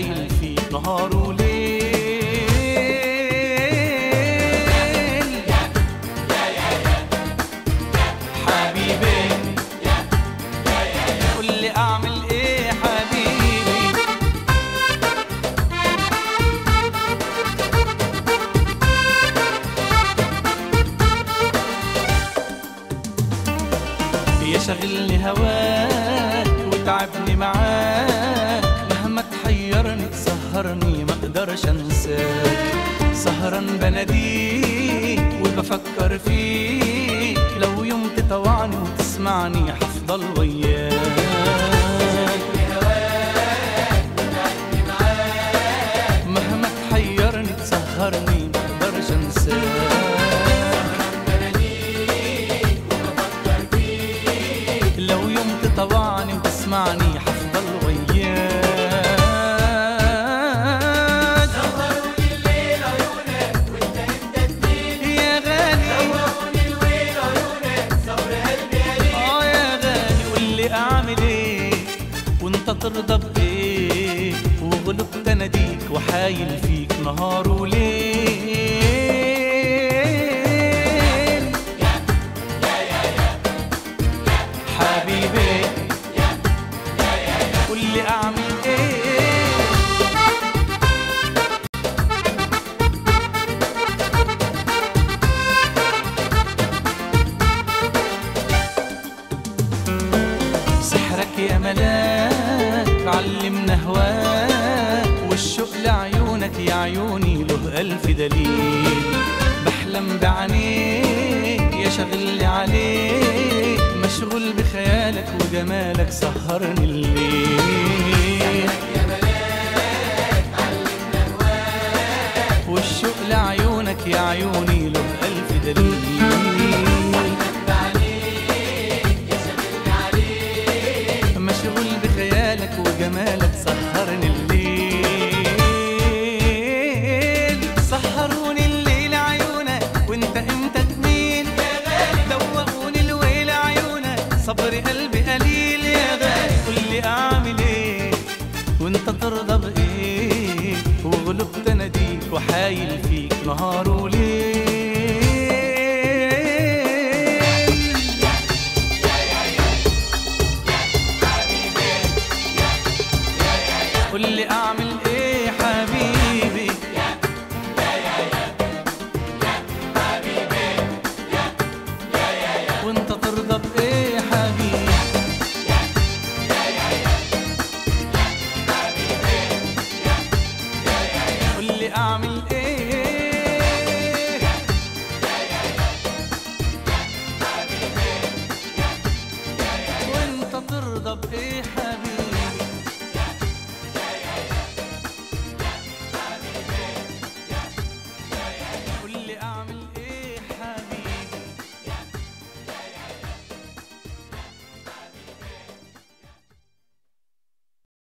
وحايل فيك نهار وليل حبيبي قول لي اعمل ايه حبيبي يا شغلني هواك وتعبني معاك مهما تحيرني تسهرني ما اقدرش انساك سهران بناديك وبفكر فيك لو يوم تطوعني وتسمعني حفضل وياك مهما تحيرني تسهرني ما اقدرش انساك لو يوم تطوعني وتسمعني حفضل وياك يا غالي اه يا غالي قول لي اعمل ايه وانت ترضى بايه وغلبت اناديك وحايل فيك نهار وليل حبيبي قول لي اعمل ايه سحرك يا ملاك علمنا هواك والشوق لعيونك يا عيوني له ألف دليل بحلم بعينيك يا شغلي عليك مشغول بخيالك وجمالك سهرني الليل والشوق لعيونك يا عيوني له ألف دليل مشغول بخيالك وجمالك سهرني الليل سهروني الليل عيونك وانت امتى تميل دوقوني الويل عيونك صبر قلبي قليل يا غالي قول لي اعمل ايه وانت ترضى بايه وغلبت اناديك وحايل فيك نهار وليل قول لي أعمل